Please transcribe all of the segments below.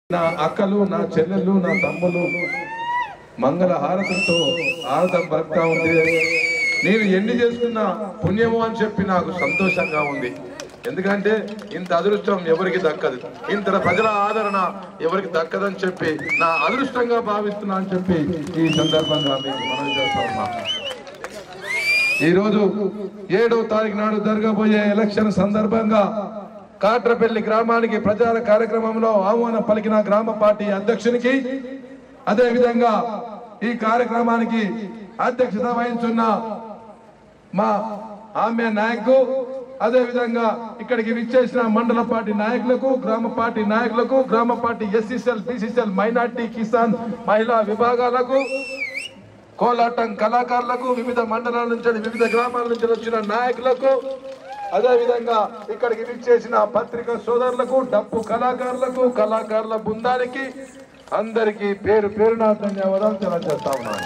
నా అక్కలు నా చెల్లెళ్ళు నా తమ్ములు మంగళ హారతులతో ఆరతం పలుకుతా ఉంటే నేను ఎన్ని చేసుకున్న పుణ్యము అని చెప్పి నాకు సంతోషంగా ఉంది ఎందుకంటే ఇంత అదృష్టం ఎవరికి దక్కదు ఇంత ప్రజల ఆదరణ ఎవరికి దక్కదని చెప్పి నా అదృష్టంగా భావిస్తున్నా అని చెప్పి ఈ సందర్భంగా మీకు మనవి చేస్తా ఉన్నా ఈరోజు ఏడో తారీఖు నాడు జరగబోయే ఎలక్షన్ సందర్భంగా కాట్రపల్లి గ్రామానికి ప్రచార కార్యక్రమంలో ఆహ్వానం పలికిన గ్రామ పార్టీ అధ్యక్షునికి అదే విధంగా ఈ కార్యక్రమానికి అధ్యక్షత వహించున్న మా ఆమె నాయకు అదే విధంగా ఇక్కడికి విచ్చేసిన మండల పార్టీ నాయకులకు గ్రామ పార్టీ నాయకులకు గ్రామ పార్టీ ఎస్సీసీఎల్ బీసీసీఎల్ మైనార్టీ కిసాన్ మహిళా విభాగాలకు కోలాటం కళాకారులకు వివిధ మండలాల నుంచి వివిధ గ్రామాల నుంచి వచ్చిన నాయకులకు అదే విధంగా ఇక్కడికి విచ్చేసిన పత్రికా సోదరులకు డప్పు కళాకారులకు కళాకారుల బృందానికి అందరికీ పేరు పేరున ధన్యవాదాలు తెలియజేస్తా ఉన్నాను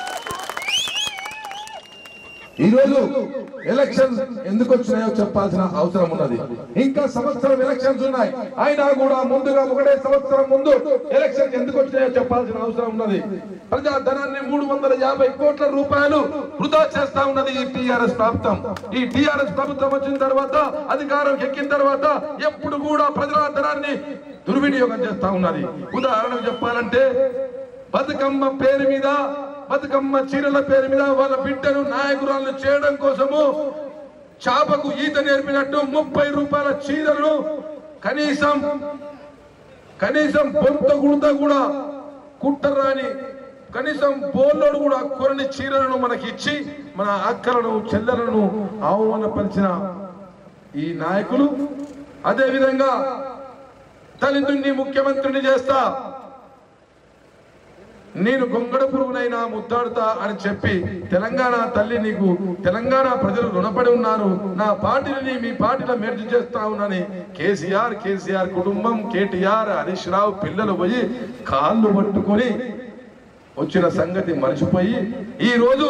ఈ రోజు ఎలక్షన్స్ ఎందుకు వచ్చినాయో చెప్పాల్సిన అవసరం ఉన్నది ఇంకా సంవత్సరం ఎలక్షన్స్ ఉన్నాయి అయినా కూడా ముందుగా ఒకటే సంవత్సరం ముందు ఎలక్షన్ ఎందుకు వచ్చినాయో చెప్పాల్సిన అవసరం ఉన్నది ప్రజా ధనాన్ని మూడు వందల యాభై కోట్ల రూపాయలు వృధా చేస్తా ఉన్నది ఈ టిఆర్ఎస్ ప్రభుత్వం ఈ టిఆర్ఎస్ ప్రభుత్వం వచ్చిన తర్వాత అధికారం ఎక్కిన తర్వాత ఎప్పుడు కూడా ప్రజల ధనాన్ని దుర్వినియోగం చేస్తా ఉన్నది ఉదాహరణకు చెప్పాలంటే బతుకమ్మ పేరు మీద బతుకమ్మ చీరల పేరు మీద వాళ్ళ బిడ్డను నాయకురాలను చేయడం కోసము చాపకు ఈత నేర్పినట్టు ముప్పై రూపాయల చీరలు కనీసం కనీసం బొంత గుంత కూడా కుట్టరాని కనీసం బోల్లోడు కూడా కొరని చీరలను మనకి ఇచ్చి మన అక్కలను చెల్లెలను అవమానపరిచిన ఈ నాయకులు అదే విధంగా దళితుణ్ణి ముఖ్యమంత్రిని చేస్తా నేను గొంగడ పురుగునైనా ముద్దాడుతా అని చెప్పి తెలంగాణ తల్లి నీకు తెలంగాణ ప్రజలు రుణపడి ఉన్నారు నా పార్టీని మీ పార్టీలో మెర్జి చేస్తా ఉన్నాని కేసీఆర్ కేసీఆర్ కుటుంబం కేటీఆర్ హరీష్ రావు పిల్లలు పోయి కాళ్ళు పట్టుకొని వచ్చిన సంగతి మర్చిపోయి ఈ రోజు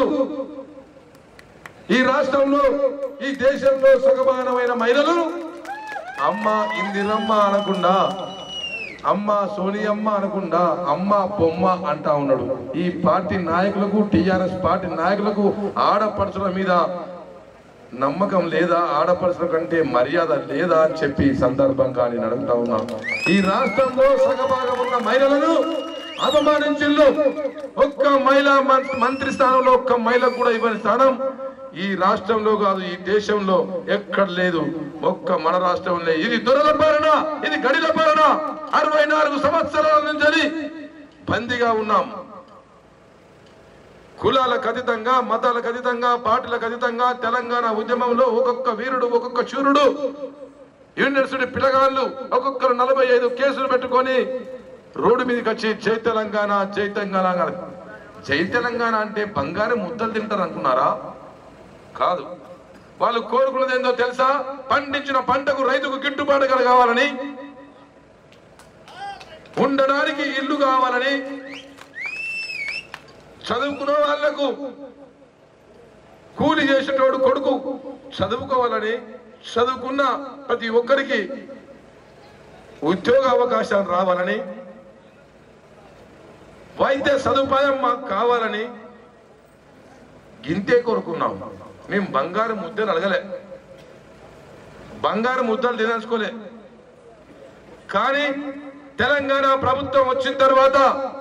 ఈ రాష్ట్రంలో ఈ దేశంలో సుఖమానమైన మహిళలు అమ్మ ఇందిరమ్మ అనకుండా అమ్మ సోనియమ్మ అనకుండా అమ్మ బొమ్మ అంటా ఉన్నాడు ఈ పార్టీ నాయకులకు టిఆర్ఎస్ పార్టీ నాయకులకు ఆడపడుచుల మీద నమ్మకం లేదా ఆడపడుచుల కంటే మర్యాద లేదా అని చెప్పి ఈ సందర్భంగా నేను అడుగుతా ఉన్నాను ఈ రాష్ట్రంలో సగభాగం ఉన్న మహిళలను అవమానించిల్లు ఒక్క మహిళా మం- మంత్రి స్థానంలో ఒక్క మహిళకు కూడా ఇవ్వని స్థానం ఈ రాష్ట్రంలో కాదు ఈ దేశంలో ఎక్కడ లేదు ఒక్క మన రాష్ట్రంలో ఇది దొరల పాలన ఇది గడిల పాలన అరవై నాలుగు సంవత్సరాల నుంచి బందీగా ఉన్నాం కులాలకు అతీతంగా మతాలకు అతీతంగా పార్టీలకు అతీతంగా తెలంగాణ ఉద్యమంలో ఒక్కొక్క వీరుడు ఒక్కొక్క శూరుడు యూనివర్సిటీ పిల్లగాళ్ళు ఒక్కొక్కరు నలభై ఐదు కేసులు పెట్టుకొని రోడ్డు మీదకి వచ్చి జై తెలంగాణ జై తెలంగాణ అన్నారు. జై తెలంగాణ అంటే బంగారం ముద్దలు తింటారు అనుకున్నారా కాదు వాళ్ళు కోరుకున్నది ఏందో తెలుసా పండించిన పంటకు రైతుకు గిట్టుబాటు కలగాలని ఉండడానికి ఇల్లు కావాలని చదువుకున్న వాళ్లకు కూలి చేసేటోడు కొడుకు చదువుకోవాలని చదువుకున్న ప్రతి ఒక్కరికి ఉద్యోగ అవకాశాలు రావాలని వైద్య సదుపాయం మాకు కావాలని గింతే కోరుకున్నాం మేము బంగారు ముద్దలు అడగలే బంగారు ముద్దలు తినేసుకోలే కానీ తెలంగాణ ప్రభుత్వం వచ్చిన తర్వాత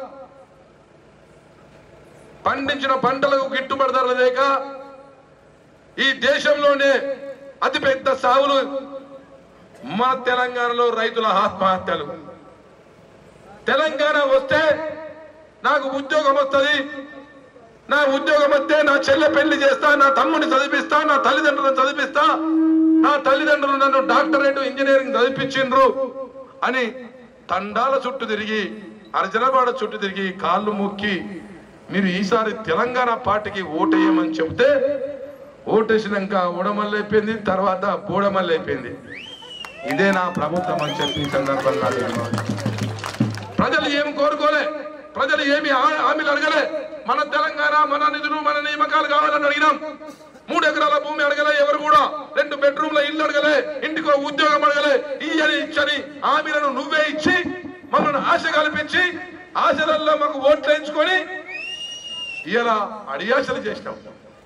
పండించిన పంటలకు గిట్టుబాటు ధరలు లేక ఈ దేశంలోనే అతిపెద్ద సాగులు మా తెలంగాణలో రైతుల ఆత్మహత్యలు తెలంగాణ వస్తే నాకు ఉద్యోగం వస్తుంది నా ఉద్యోగం వస్తే నా చెల్లె పెళ్లి చేస్తా నా తమ్ముడిని చదివిస్తా నా తల్లిదండ్రులను చదివిస్తా నా తల్లిదండ్రులు నన్ను డాక్టరేట్ ఇంజనీరింగ్ చదివించిండ్రు అని తండాల చుట్టూ తిరిగి అర్జనవాడ చుట్టూ తిరిగి కాళ్ళు మొక్కి మీరు ఈసారి తెలంగాణ పార్టీకి ఓటేయమని చెబితే ఓటేసినాక ఓడమల్లి అయిపోయింది తర్వాత బోడమల్లి అయిపోయింది ఇదే నా ప్రభుత్వం అని చెప్పి ఈ సందర్భంగా నేను ప్రజలు ఏం కోరుకోలే ప్రజలు ఏమి హా- హామీలు అడగలే మన తెలంగాణ మన నిధులు మన నియామకాలు కావాలని అడిగినాం మూడు ఎకరాల భూమి అడగలే ఎవరు కూడా రెండు బెడ్రూమ్ల ఇల్లు అడగలే ఇంటికో ఉద్యోగం అడగలే ఇయ్యని ఇచ్చని హామీలను నువ్వే ఇచ్చి మమ్మల్ని ఆశ కల్పించి ఆశలల్లో మాకు ఓట్లు వేయించుకొని ఇలా అడియాసలు చేసినాం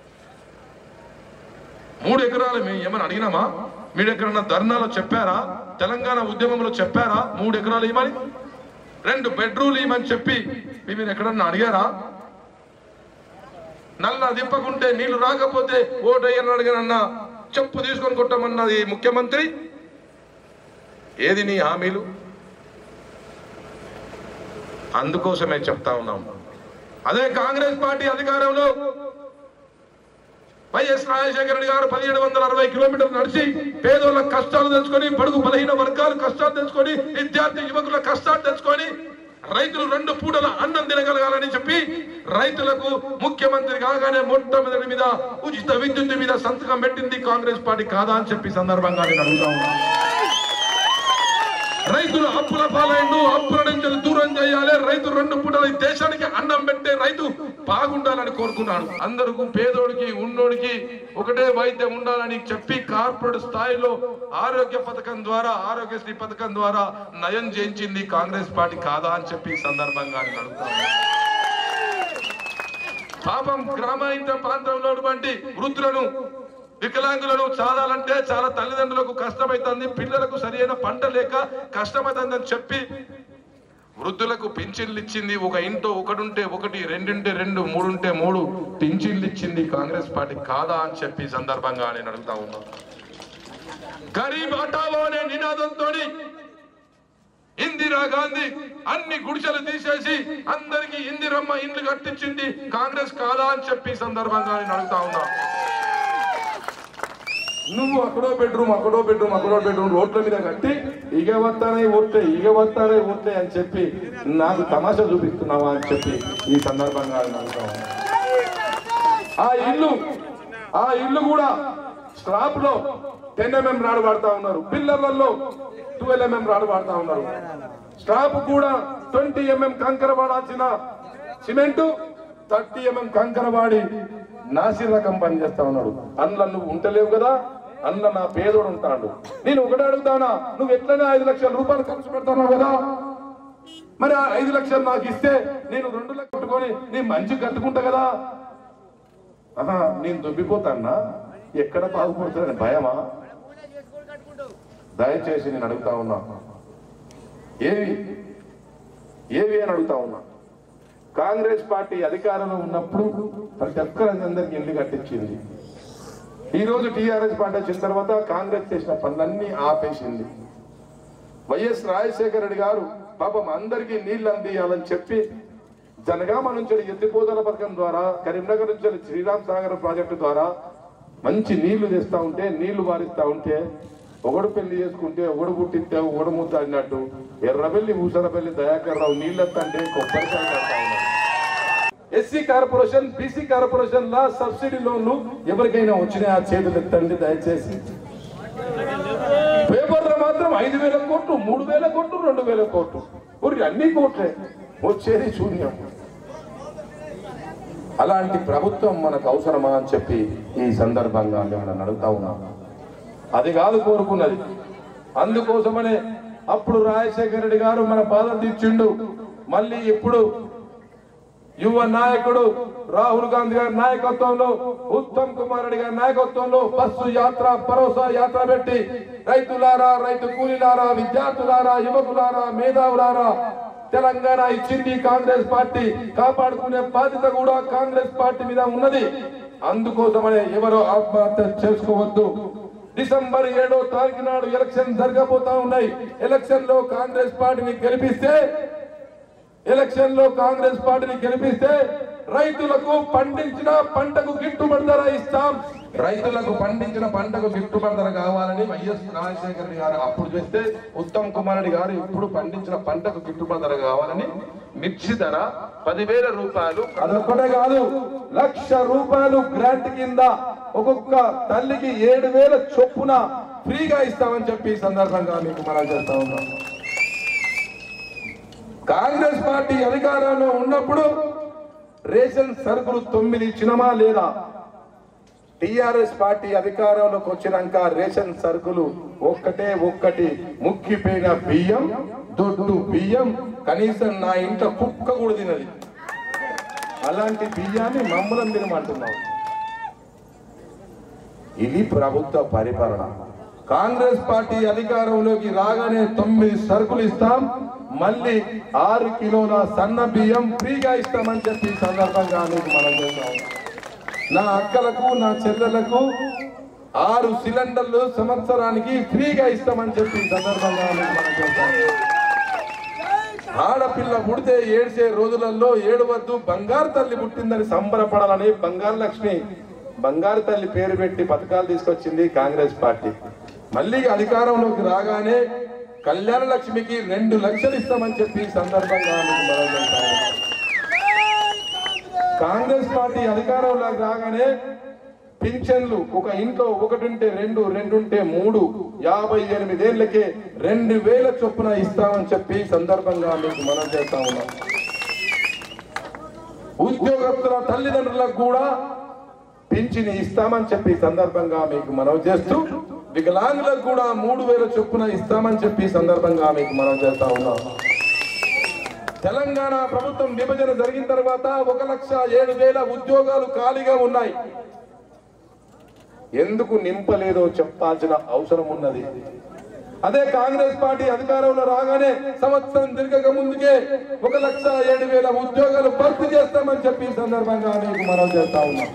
మూడు ఎకరాలు మేము ఏమని అడిగినామా మీరు ఎక్కడన్నా ధర్నాలో చెప్పారా తెలంగాణ ఉద్యమంలో చెప్పారా మూడు ఎకరాలు ఇవ్వమని రెండు బెడ్రూమ్లు ఇవ్వమని చెప్పి మీరు ఎక్కడన్నా అడిగారా నల్ల దిప్పకుంటే నీళ్లు రాకపోతే ఓటు అయ్యని అడిగానన్నా చెప్పు తీసుకొని కొట్టమన్నది ముఖ్యమంత్రి ఏది నీ హామీలు అందుకోసమే చెప్తా ఉన్నాం అదే కాంగ్రెస్ పార్టీ అధికారంలో వైఎస్ రాజశేఖర రెడ్డి గారు పదిహేడు వందల అరవై కిలోమీటర్లు నడిచి పేదోళ్ళ కష్టాలు తెలుసుకొని బడుగు బలహీన వర్గాలు కష్టాలు తెలుసుకొని విద్యార్థి యువకుల కష్టాలు తెలుసుకొని రైతులు రెండు పూటల అన్నం తినగలగాలని చెప్పి రైతులకు ముఖ్యమంత్రి కాగానే మొట్టమొదటి మీద ఉచిత విద్యుత్ మీద సంతకం పెట్టింది కాంగ్రెస్ పార్టీ కాదా అని చెప్పి సందర్భంగా నేను అడుగుతా ఉన్నాను రైతులు అప్పుల పాలైండు అప్పుల నుంచి దూరం చేయాలి రైతు రెండు పూటలు ఈ దేశానికి అన్నం పెట్టే రైతు బాగుండాలని కోరుకున్నాడు అందరికి పేదోడికి ఉన్నోడికి ఒకటే వైద్యం ఉండాలని చెప్పి కార్పొరేట్ స్థాయిలో ఆరోగ్య పథకం ద్వారా ఆరోగ్యశ్రీ పథకం ద్వారా నయం చేయించింది కాంగ్రెస్ పార్టీ కాదా అని చెప్పి ఈ సందర్భంగా నేను అడుగుతా ఉన్నాను. పాపం గ్రామీణ ప్రాంతంలో ఉన్నటువంటి వృద్ధులను వికలాంగులను చాలాలంటే చాలా తల్లిదండ్రులకు కష్టమైతుంది పిల్లలకు సరైన పంట లేక కష్టమైతుందని చెప్పి వృద్ధులకు పింఛన్లు ఇచ్చింది ఒక ఇంటో ఒకడుంటే ఒకటి రెండుంటే రెండు మూడుంటే మూడు పింఛన్లు ఇచ్చింది కాంగ్రెస్ పార్టీ కాదా అని చెప్పి ఈ సందర్భంగా నేను అడుగుతా ఉన్నా గరీబ్ హఠావో అనే నినాదంతో ఇందిరా గాంధీ అన్ని గుడిసెలు తీసేసి అందరికి ఇందిరమ్మ ఇండ్లు కట్టించింది కాంగ్రెస్ కాదా అని చెప్పి ఈ సందర్భంగా నేను అడుగుతా ఉన్నా నువ్వు అక్కడో బెడ్రూమ్ అక్కడో బెడ్రూమ్ అక్కడో బెడ్రూమ్ రోడ్ల మీద కట్టి ఇగ వస్తానే ఓట్లే ఇగ వస్తానే ఓట్లే అని చెప్పి నాకు తమాషా చూపిస్తున్నావా అని చెప్పి ఈ సందర్భంగా నేను అడుగుతా ఉన్నా. ఆ ఇల్లు ఆ ఇల్లు కూడా స్లాబ్ లో టెన్ ఎంఎం రాడు వాడుతా ఉన్నారు పిల్లర్లలో ట్వెల్వ్ ఎంఎం రాడు వాడుతా ఉన్నారు స్లాబ్ కూడా ట్వంటీ ఎంఎం కంకర వాడాల్సిన సిమెంట్ థర్టీ ఎంఎం కంకర వాడి నాసి రకం పని చేస్తా ఉన్నాడు అందులో నువ్వు ఉంటలేవు కదా అందులో నా పేదోడు ఉంటాడు నేను ఒకటే అడుగుతానా నువ్వు ఎట్లనే ఐదు లక్షల రూపాయలు ఖర్చు పెడతావు కదా మరి ఆ ఐదు లక్షలు నాకు ఇస్తే నేను రెండు లక్షలు కట్టుకొని నీ మంచి కట్టుకుంటా కదా ఆహా, నేను దొబ్బిపోతానా ఎక్కడ బాగుపడుతుందని భయమా దయచేసి నేను అడుగుతా ఉన్నా ఏవి ఏవి అని అడుగుతా ఉన్నా కాంగ్రెస్ పార్టీ అధికారంలో ఉన్నప్పుడు ప్రతి ఒక్కరి అందరికి ఇల్లు కట్టించింది ఈ రోజు టీఆర్ఎస్ పార్టీ వచ్చిన తర్వాత కాంగ్రెస్ చేసిన పనులన్నీ ఆపేసింది వైఎస్ రాజశేఖర రెడ్డి గారు పాపం అందరికీ నీళ్లు అందియాలని చెప్పి జనగామ నుంచి ఎత్తిపోతల పథకం ద్వారా కరీంనగర్ నుంచి శ్రీరామ్ సాగర్ ప్రాజెక్టు ద్వారా మంచి నీళ్లు తెస్తా ఉంటే నీళ్లు వారిస్తా ఉంటే ఒకడు పెళ్లి చేసుకుంటే ఒకడు పుట్టిస్తే ఒకడు ముద్దాడినట్టు ఎర్రబెల్లి ఊసరబెల్లి దయాకర్ రావు నీళ్ళెత్తంటే కొబ్బరికాయ కడతా ఉన్నారు ఎస్సీ కార్పొరేషన్ బీసీ కార్పొరేషన్ లా సబ్సిడీ లోన్లు ఎవరికైనా వచ్చినా ఆ చేతులు ఎత్తండి దయచేసి పేపర్లో మాత్రం ఐదు వేల కోట్లు మూడు వేల కోట్లు రెండు వేల కోట్లు ఊరికి అన్ని కోట్లే వచ్చేది శూన్యం అలాంటి ప్రభుత్వం మనకు అవసరమా అని చెప్పి ఈ సందర్భంగా మేము అడుగుతా ఉన్నాం అది కాదు కోరుకున్నది అందుకోసమనే అప్పుడు రాజశేఖర రెడ్డి గారు మన బాధ తీర్చిండు మళ్ళీ ఇప్పుడు యువ నాయకుడు రాహుల్ గాంధీ గారి నాయకత్వంలో ఉత్తమ్ కుమార్ రెడ్డి గారి నాయకత్వంలో బస్సు యాత్ర భరోసా యాత్ర పెట్టి రైతులారా రైతు కూలీలారా విద్యార్థులారా యువకులారా మేధావులారా తెలంగాణ ఇచ్చింది కాంగ్రెస్ పార్టీ కాపాడుకునే బాధ్యత కూడా కాంగ్రెస్ పార్టీ మీద ఉన్నది అందుకోసమనే ఎవరో ఆత్మహత్య చేసుకోవద్దు డిసెంబర్ ఏడో తారీఖు నాడు ఎలక్షన్ జరగబోతా ఉన్నాయి ఎలక్షన్ లో కాంగ్రెస్ పార్టీని గెలిపిస్తే ఎలక్షన్ లో కాంగ్రెస్ పార్టీని గెలిపిస్తే రైతులకు పండించిన పంటకు గిట్టుబడి ధర ఇస్తాం రైతులకు పండించిన పంటకు గిట్టుబడి ధర కావాలని వైఎస్ రాజశేఖర రెడ్డి గారు అప్పుడు చేస్తే ఉత్తమ్ కుమార్ రెడ్డి గారు ఇప్పుడు పండించిన పంటకు గిట్టుబడి ధర కావాలని మిర్చి ధర పదివేల రూపాయలు అదొక్కటే కాదు లక్ష రూపాయలు గ్రాంట్ కింద ఒక్కొక్క తల్లికి ఏడు వేల చొప్పున ఫ్రీగా ఇస్తామని చెప్పి ఈ సందర్భంగా మీకు మనం చేస్తా ఉన్నాం కాంగ్రెస్ పార్టీ అధికారంలో ఉన్నప్పుడు రేషన్ సరుకులు తొమ్మిది ఇచ్చినమా లేదా టిఆర్ఎస్ పార్టీ అధికారంలోకి వచ్చినాక రేషన్ సరుకులు ఒక్కటే ఒక్కటి ముక్కిపోయిన బియ్యం దొడ్డు బియ్యం కనీసం నా ఇంట్లో కుక్క కూడా తినది అలాంటి బియ్యాన్ని మమ్మల్ని తినమంటున్నాం ఇది ప్రభుత్వ పరిపాలన కాంగ్రెస్ పార్టీ అధికారంలోకి రాగానే తొమ్మిది సరుకులు ఇస్తాం మళ్ళీ ఆరు కిలోల సన్న బియ్యం ఫ్రీగా ఇస్తామని చెప్పి ఈ సందర్భంగా మీకు మనం చేస్తాం నా అక్కలకు నా చెల్లెలకు ఆరు సిలిండర్లు సంవత్సరానికి ఫ్రీగా ఇస్తామని చెప్పి ఈ సందర్భంగా మీకు మనం చేస్తాం ఆడపిల్ల పుడితే ఏడ్చే రోజులలో ఏడవద్దు బంగారు తల్లి పుట్టిందని సంబరపడాలని బంగారు లక్ష్మి బంగారు తల్లి పేరు పెట్టి పథకాలు తీసుకొచ్చింది కాంగ్రెస్ పార్టీ మళ్ళీ అధికారంలోకి రాగానే కళ్యాణ లక్ష్మికి రెండు లక్షలు ఇస్తామని చెప్పి ఈ సందర్భంగా మీకు మనవి చేస్తాను. కాంగ్రెస్ పార్టీ అధికారంలోకి రాగానే పింఛన్లు ఒక ఇంట్లో ఒకటుంటే రెండు రెండుంటే మూడు యాభై ఎనిమిదేళ్లకే రెండు వేల చొప్పున ఇస్తామని చెప్పి ఈ సందర్భంగా మీకు మనం చేస్తా ఉన్నాం ఉద్యోగస్తుల తల్లిదండ్రులకు కూడా పింఛని ఇస్తామని చెప్పి ఈ సందర్భంగా మీకు మనవి చేస్తూ వికలాంగులకు కూడా మూడు వేల చొప్పున ఇస్తామని చెప్పి ఈ సందర్భంగా మీకు మనం చేస్తా ఉన్నాం తెలంగాణ ప్రభుత్వం విభజన జరిగిన తర్వాత ఒక లక్ష ఏడు వేల ఉద్యోగాలు ఖాళీగా ఉన్నాయి ఎందుకు నింపలేదో చెప్పాల్సిన అవసరం ఉన్నది అదే కాంగ్రెస్ పార్టీ అధికారంలో రాగానే సంవత్సరం తిరగక ముందుకే ఒక లక్ష ఏడు వేల ఉద్యోగాలు భర్తీ చేస్తామని చెప్పి ఈ సందర్భంగా మీకు మనం చేస్తా ఉన్నాం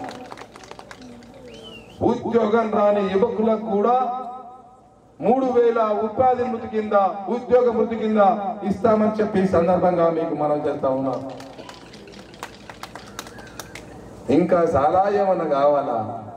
ఉద్యోగం రాని యువకులకు కూడా మూడు వేల ఉపాధి మృతి కింద ఉద్యోగ మృతి కింద ఇస్తామని చెప్పి ఈ సందర్భంగా మీకు మనం చేస్తా ఉన్నాం ఇంకా చాలా ఏమన్నా కావాలా